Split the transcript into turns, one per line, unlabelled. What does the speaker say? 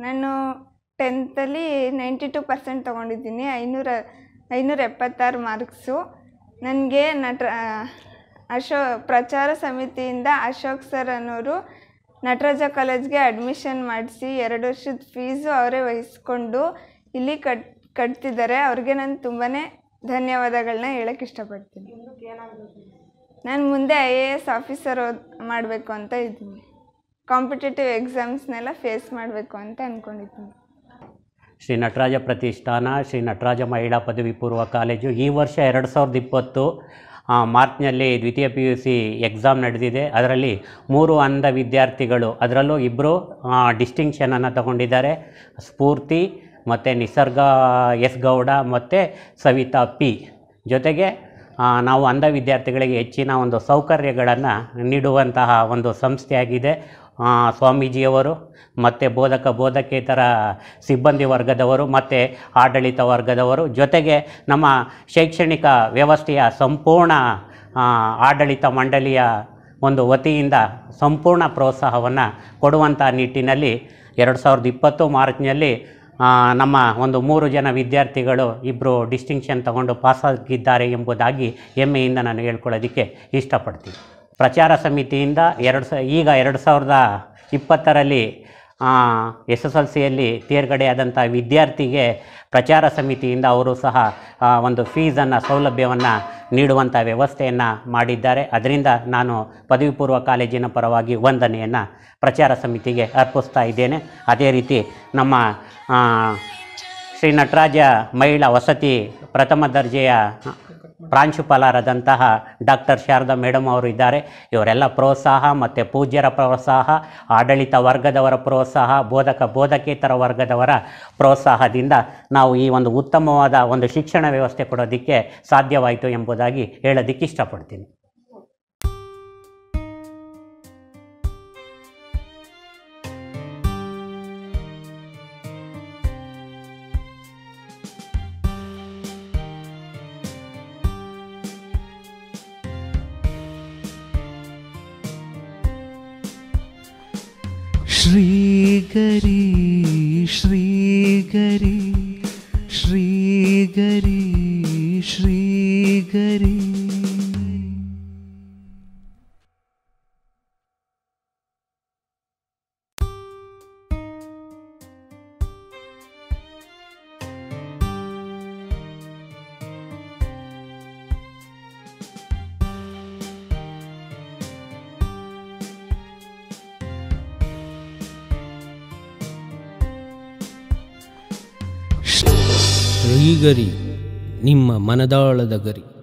ನಾನು ಟೆಂತಲ್ಲಿ ninety two percent ತೊಗೊಂಡಿದ್ದೀನಿ ಐನೂರ ಐನೂರ ಎಪ್ಪತ್ತಾರು ಮಾರ್ಕ್ಸು ನನಗೆ ನಟ ಅಶೋ ಪ್ರಚಾರ ಸಮಿತಿಯಿಂದ ಅಶೋಕ್ ಸರ್ ಅನ್ನೋರು ನಟರಾಜ ಕಾಲೇಜ್ಗೆ ಅಡ್ಮಿಷನ್ ಮಾಡಿಸಿ ಎರಡು ವರ್ಷದ ಫೀಸು ಅವರೇ ವಹಿಸ್ಕೊಂಡು ಇಲ್ಲಿ ಕಟ್ ಕಟ್ತಿದ್ದಾರೆ ಅವ್ರಿಗೆ ನಾನು ತುಂಬಾ ಧನ್ಯವಾದಗಳನ್ನ ಹೇಳಕ್ಕೆ ಇಷ್ಟಪಡ್ತೀನಿ ನಾನು ಮುಂದೆ ಐ ಎ ಎಸ್ ಆಫೀಸರ್ ಓದ್ ಮಾಡಬೇಕು ಅಂತ ಇದ್ದೀನಿ ಕಾಂಪಿಟೇಟಿವ್ ಎಕ್ಸಾಮ್ಸ್ನೆಲ್ಲ ಫೇಸ್ ಮಾಡಬೇಕು ಅಂತ ಅಂದ್ಕೊಂಡಿದ್ದೀನಿ
ಶ್ರೀ ನಟರಾಜ ಪ್ರತಿಷ್ಠಾನ ಶ್ರೀ ನಟರಾಜ ಮಹಿಳಾ ಪದವಿ ಪೂರ್ವ ಕಾಲೇಜು ಈ ವರ್ಷ ಎರಡು ಸಾವಿರದ ಇಪ್ಪತ್ತು ಆ, ಮಾರ್ಚ್ನಲ್ಲಿ ದ್ವಿತೀಯ ಪಿ ಯು ಸಿ ಎಕ್ಸಾಮ್ ನಡೆದಿದೆ ಅದರಲ್ಲಿ ಮೂರು ಅಂಧ ವಿದ್ಯಾರ್ಥಿಗಳು ಅದರಲ್ಲೂ ಇಬ್ಬರು ಡಿಸ್ಟಿಂಕ್ಷನನ್ನು ತಗೊಂಡಿದ್ದಾರೆ ಸ್ಫೂರ್ತಿ ಮತ್ತು ನಿಸರ್ಗ ಎಸ್ ಗೌಡ ಮತ್ತು ಸವಿತಾ ಪಿ ಜೊತೆಗೆ ಆ, ನಾವು ಅಂಧ ವಿದ್ಯಾರ್ಥಿಗಳಿಗೆ ಹೆಚ್ಚಿನ ಒಂದು ಸೌಕರ್ಯಗಳನ್ನು ನೀಡುವಂತಹ ಒಂದು ಸಂಸ್ಥೆಯಾಗಿದೆ ಆ, ಸ್ವಾಮೀಜಿಯವರು ಮತ್ತು ಬೋಧಕ ಬೋಧಕೇತರ ಸಿಬ್ಬಂದಿ ವರ್ಗದವರು ಮತ್ತು ಆಡಳಿತ ವರ್ಗದವರು ಜೊತೆಗೆ ನಮ್ಮ ಶೈಕ್ಷಣಿಕ ವ್ಯವಸ್ಥೆಯ ಸಂಪೂರ್ಣ ಆ, ಆಡಳಿತ ಮಂಡಳಿಯ ಒಂದು ವತಿಯಿಂದ ಸಂಪೂರ್ಣ ಪ್ರೋತ್ಸಾಹವನ್ನು ಕೊಡುವಂಥ ನಿಟ್ಟಿನಲ್ಲಿ ಎರಡು ಸಾವಿರದ ಇಪ್ಪತ್ತು ಮಾರ್ಚ್ನಲ್ಲಿ ಆ, ನಮ್ಮ ಒಂದು ಮೂರು ಜನ ವಿದ್ಯಾರ್ಥಿಗಳು ಇಬ್ಬರು ಡಿಸ್ಟಿಂಕ್ಷನ್ ತಗೊಂಡು ಪಾಸಾಗಿದ್ದಾರೆ ಎಂಬುದಾಗಿ ಹೆಮ್ಮೆಯಿಂದ ನಾನು ಹೇಳ್ಕೊಳ್ಳೋದಕ್ಕೆ ಇಷ್ಟಪಡ್ತೀನಿ ಪ್ರಚಾರ ಸಮಿತಿಯಿಂದ ಎರಡು ಸ ಈಗ ಎರಡು ಸಾವಿರದ ಇಪ್ಪತ್ತರಲ್ಲಿ ಎಸ್ ಎಸ್ ಎಲ್ ಸಿಯಲ್ಲಿ ತೇರ್ಗಡೆಯಾದಂಥ ವಿದ್ಯಾರ್ಥಿಗೆ ಪ್ರಚಾರ ಸಮಿತಿಯಿಂದ ಅವರು ಸಹ ಆ, ಒಂದು ಫೀಸನ್ನು ಸೌಲಭ್ಯವನ್ನು ನೀಡುವಂಥ ವ್ಯವಸ್ಥೆಯನ್ನು ಮಾಡಿದ್ದಾರೆ ಅದರಿಂದ ನಾನು ಪದವಿ ಪೂರ್ವ ಕಾಲೇಜಿನ ಪರವಾಗಿ ವಂದನೆಯನ್ನು ಪ್ರಚಾರ ಸಮಿತಿಗೆ ಅರ್ಪಿಸ್ತಾ ಇದ್ದೇನೆ ಅದೇ ರೀತಿ ನಮ್ಮ ಆ, ಶ್ರೀ ನಟರಾಜ ಮಹಿಳಾ ವಸತಿ ಪ್ರಥಮ ದರ್ಜೆಯ ಪ್ರಾಂಶುಪಾಲರಾದಂತಹ ಡಾಕ್ಟರ್ ಶಾರದಾ ಮೇಡಮ್ ಅವರು ಇದ್ದಾರೆ ಇವರೆಲ್ಲ ಪ್ರೋತ್ಸಾಹ ಮತ್ತು ಪೂಜ್ಯರ ಪ್ರೋತ್ಸಾಹ ಆಡಳಿತ ವರ್ಗದವರ ಪ್ರೋತ್ಸಾಹ ಬೋಧಕ ಬೋಧಕೇತರ ವರ್ಗದವರ ಪ್ರೋತ್ಸಾಹದಿಂದ ನಾವು ಈ ಒಂದು ಉತ್ತಮವಾದ ಒಂದು ಶಿಕ್ಷಣ ವ್ಯವಸ್ಥೆ ಕೊಡೋದಕ್ಕೆ ಸಾಧ್ಯವಾಯಿತು ಎಂಬುದಾಗಿ ಹೇಳೋದಕ್ಕೆ ಇಷ್ಟಪಡ್ತೀನಿ
श्रीगरी श्रीगरी श्रीगरी श्रीगरी
ಶ್ರೀಗರಿ ನಿಮ್ಮ ಮನದಾಳದ ಗರಿ